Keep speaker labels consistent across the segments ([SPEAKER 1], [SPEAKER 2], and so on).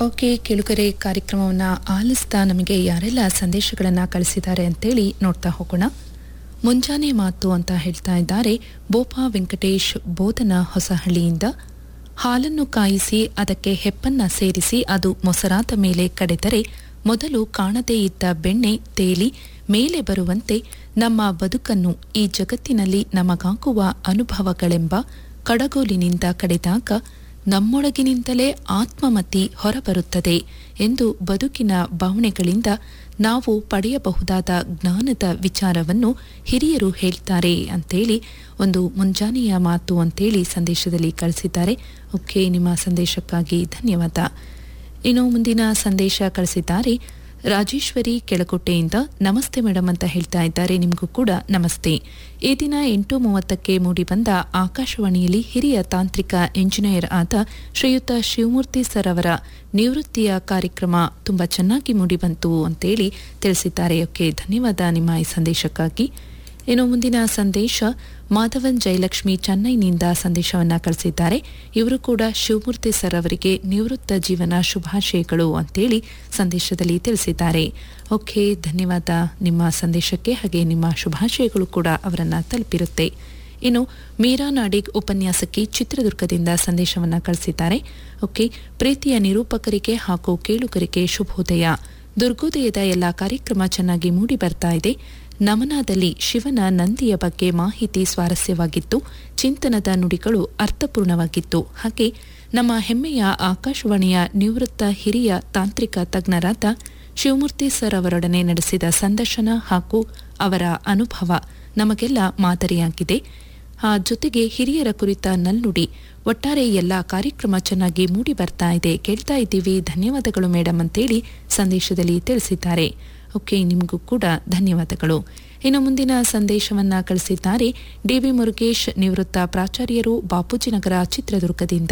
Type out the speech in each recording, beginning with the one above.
[SPEAKER 1] okay ಕೆಳುಗರೆ ಕಾರ್ಯಕ್ರಮವನ್ನು ಆಲಿಸ್ತಾ ನಮಗೆ ಯಾರೆಲ್ಲ ಸಂದೇಶಗಳನ್ನು ಕಳಿಸಿದ್ದಾರೆ ಅಂತೇಳಿ ನೋಡ್ತಾ ಹೋಗೋಣ ಮುಂಜಾನೆ ಮಾತು ಅಂತ ಹೇಳ್ತಾ ಇದ್ದಾರೆ ಬೋಪಾ ವೆಂಕಟೇಶ್ ಬೋಧನ ಹೊಸಹಳ್ಳಿಯಿಂದ ಹಾಲನ್ನು ಕಾಯಿಸಿ ಅದಕ್ಕೆ ಹೆಪ್ಪನ್ನ ಸೇರಿಸಿ ಅದು ಮೊಸರಾದ ಮೇಲೆ ಕಡೆದರೆ ಮೊದಲು ಕಾಣದೇ ಇದ್ದ ಬೆಣ್ಣೆ ತೇಲಿ ಮೇಲೆ ಬರುವಂತೆ ನಮ್ಮ ಬದುಕನ್ನು ಈ ಜಗತ್ತಿನಲ್ಲಿ ನಮಗಾಗುವ ಅನುಭವಗಳೆಂಬ ಕಡಗೋಲಿನಿಂದ ಕಡೆದಾಗ ನಮ್ಮೊಳಗಿನಿಂದಲೇ ಆತ್ಮಮತಿ ಹೊರಬರುತ್ತದೆ ಎಂದು ಬದುಕಿನ ಭಾವನೆಗಳಿಂದ ನಾವು ಪಡೆಯಬಹುದಾದ ಜ್ಞಾನದ ವಿಚಾರವನ್ನು ಹಿರಿಯರು ಹೇಳ್ತಾರೆ ಅಂತೇಳಿ ಒಂದು ಮುಂಜಾನೆಯ ಮಾತು ಅಂತೇಳಿ ಸಂದೇಶದಲ್ಲಿ ಕಳಿಸಿದ್ದಾರೆ ಓಕೆ ನಿಮ್ಮ ಸಂದೇಶಕ್ಕಾಗಿ ಧನ್ಯವಾದ ಇನ್ನು ಮುಂದಿನ ಸಂದೇಶ ಕಳಿಸಿದ್ದಾರೆ ರಾಜೇಶ್ವರಿ ಕೆಳಕೋಟೆಯಿಂದ ನಮಸ್ತೆ ಮೇಡಮ್ ಅಂತ ಹೇಳ್ತಾ ಇದ್ದಾರೆ ನಿಮಗೂ ಕೂಡ ನಮಸ್ತೆ ಈ ದಿನ ಎಂಟು ಮೂವತ್ತಕ್ಕೆ ಮೂಡಿಬಂದ ಆಕಾಶವಾಣಿಯಲ್ಲಿ ಹಿರಿಯ ತಾಂತ್ರಿಕ ಎಂಜಿನಿಯರ್ ಆದ ಶ್ರೀಯುತ ಶಿವಮೂರ್ತಿ ಸರ್ ಅವರ ನಿವೃತ್ತಿಯ ಕಾರ್ಯಕ್ರಮ ತುಂಬಾ ಚೆನ್ನಾಗಿ ಮೂಡಿಬಂತು ಅಂತೇಳಿ ತಿಳಿಸಿದ್ದಾರೆ ಓಕೆ ಧನ್ಯವಾದ ನಿಮ್ಮ ಈ ಸಂದೇಶಕ್ಕಾಗಿ ಇನ್ನು ಮುಂದಿನ ಸಂದೇಶ ಮಾಧವನ್ ಜಯಲಕ್ಷ್ಮಿ ಚೆನ್ನೈನಿಂದ ಸಂದೇಶವನ್ನ ಕಳಿಸಿದ್ದಾರೆ ಇವರು ಕೂಡ ಶಿವಮೂರ್ತಿ ಸರ್ ಅವರಿಗೆ ನಿವೃತ್ತ ಜೀವನ ಶುಭಾಶಯಗಳು ಅಂತೇಳಿ ಸಂದೇಶದಲ್ಲಿ ತಿಳಿಸಿದ್ದಾರೆ ಓಕೆ ಧನ್ಯವಾದ ನಿಮ್ಮ ಸಂದೇಶಕ್ಕೆ ಹಾಗೆ ನಿಮ್ಮ ಶುಭಾಶಯಗಳು ಕೂಡ ಅವರನ್ನ ತಲುಪಿರುತ್ತೆ ಇನ್ನು ಮೀರಾ ನಾಡಿಗ್ ಉಪನ್ಯಾಸಕಿ ಚಿತ್ರದುರ್ಗದಿಂದ ಸಂದೇಶವನ್ನ ಕಳಿಸಿದ್ದಾರೆ ಓಕೆ ಪ್ರೀತಿಯ ನಿರೂಪಕರಿಗೆ ಹಾಗೂ ಕೇಳುಗರಿಗೆ ಶುಭೋದಯ ದುರ್ಗೋದಯದ ಎಲ್ಲ ಕಾರ್ಯಕ್ರಮ ಚೆನ್ನಾಗಿ ಮೂಡಿ ಬರ್ತಾ ಇದೆ ನಮನದಲ್ಲಿ ಶಿವನ ನಂದಿಯ ಬಗ್ಗೆ ಮಾಹಿತಿ ಸ್ವಾರಸ್ಯವಾಗಿತ್ತು ಚಿಂತನದ ನುಡಿಗಳು ಅರ್ಥಪೂರ್ಣವಾಗಿತ್ತು ಹಾಗೆ ನಮ್ಮ ಹೆಮ್ಮೆಯ ಆಕಾಶವಾಣಿಯ ನಿವೃತ್ತ ಹಿರಿಯ ತಾಂತ್ರಿಕ ತಜ್ಞರಾದ ಶಿವಮೂರ್ತಿ ಸರ್ ಅವರೊಡನೆ ನಡೆಸಿದ ಸಂದರ್ಶನ ಹಾಗೂ ಅವರ ಅನುಭವ ನಮಗೆಲ್ಲ ಮಾದರಿಯಾಗಿದೆ ಆ ಜೊತೆಗೆ ಹಿರಿಯರ ಕುರಿತ ನಲ್ನುಡಿ ಒಟ್ಟಾರೆ ಎಲ್ಲ ಕಾರ್ಯಕ್ರಮ ಚೆನ್ನಾಗಿ ಮೂಡಿ ಬರ್ತಾ ಇದೆ ಕೇಳ್ತಾ ಇದ್ದೀವಿ ಧನ್ಯವಾದಗಳು ಮೇಡಮ್ ಅಂತೇಳಿ ಸಂದೇಶದಲ್ಲಿ ತಿಳಿಸಿದ್ದಾರೆ ಓಕೆ ನಿಮಗೂ ಕೂಡ ಧನ್ಯವಾದಗಳು ಇನ್ನು ಮುಂದಿನ ಸಂದೇಶವನ್ನ ಕಳಿಸಿದ್ದಾರೆ ಡಿವಿ ಮುರುಗೇಶ್ ನಿವೃತ್ತ ಪ್ರಾಚಾರ್ಯರು ಬಾಪೂಜಿನಗರ ಚಿತ್ರದುರ್ಗದಿಂದ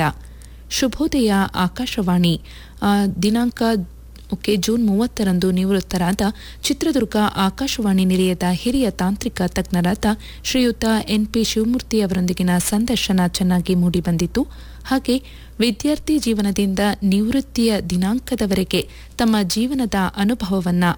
[SPEAKER 1] ಶುಭೋದಯ ಆಕಾಶವಾಣಿ ಆ, ದಿನಾಂಕ ಓಕೆ ಜೂನ್ ಮೂವತ್ತರಂದು ನಿವೃತ್ತರಾದ ಚಿತ್ರದುರ್ಗ ಆಕಾಶವಾಣಿ ನಿಲಯದ ಹಿರಿಯ ತಾಂತ್ರಿಕ ತಜ್ಞರಾದ ಶ್ರೀಯುತ ಎನ್ ಪಿ ಶಿವಮೂರ್ತಿ ಅವರೊಂದಿಗಿನ ಸಂದರ್ಶನ ಚೆನ್ನಾಗಿ ಮೂಡಿಬಂದಿತು ಹಾಗೆ ವಿದ್ಯಾರ್ಥಿ ಜೀವನದಿಂದ ನಿವೃತ್ತಿಯ ದಿನಾಂಕದವರೆಗೆ ತಮ್ಮ ಜೀವನದ ಅನುಭವವನ್ನ